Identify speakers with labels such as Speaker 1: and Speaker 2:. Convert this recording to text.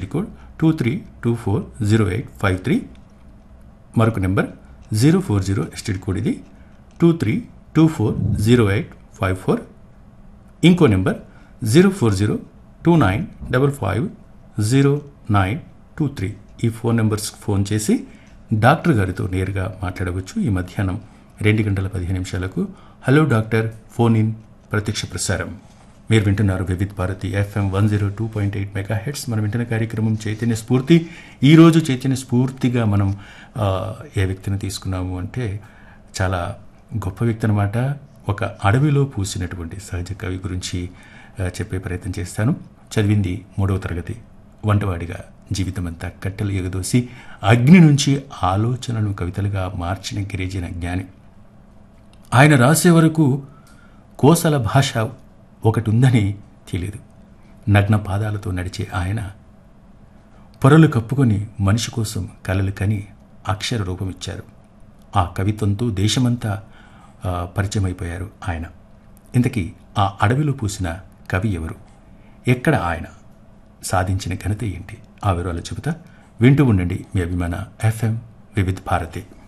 Speaker 1: code two three two four zero eight five three మరొక number zero four zero STD code ఇది two three two four zero eight five four ఇంకో number zero four zero two nine double five zero nine two three ఈ phone నెంబర్స్కి phone చేసి doctor గారితో నేరుగా మాట్లాడవచ్చు ఈ మధ్యాహ్నం రెండు గంటల పదిహేను నిమిషాలకు హలో డాక్టర్ ఫోన్ ఇన్ ప్రత్యక్ష ప్రసారం మీరు వింటున్నారు Vividh Bharati FM one zero two point eight megahertz మనం వింటున్న కార్యక్రమం చైతన్య స్ఫూర్తి ఈరోజు చైతన్య స్ఫూర్తిగా మనం ఆ, ఏ వ్యక్తిని తీసుకున్నాము అంటే చాలా గొప్ప వ్యక్తి అనమాట ఒక అడవిలో పూసినటువంటి సహజ కవి గురించి ఆ, చెప్పే ప్రయత్నం చేస్తాను చదివింది మూడవ తరగతి వంటవాడిగా జీవితమంతా కట్టెలు ఎగదోసి అగ్ని నుంచి ఆలోచనలను కవితలుగా మార్చిన గిరిజన జ్ఞాని ఆయన రాసే వరకు కోసల భాష ఒకటి ఉందని తెలియదు నగ్న పాదాలతో నడిచే ఆయన పొరలు కప్పుకొని మనిషి కోసం కలలు కని అక్షర రూపమిచ్చారు ఆ కవిత్వంతో దేశమంతా ఆ, పరిచయమైపోయారు ఆయన ఇంతకీ ఆ అడవిలో పూసిన కవి ఎవరు ఎక్కడ ఆయన సాధించిన ఘనత ఏంటి ఆ వివరాలు చెబుతా వింటూ ఉండండి మీ అభిమాన ఎఫ్ఎం వివిధ్ భారతి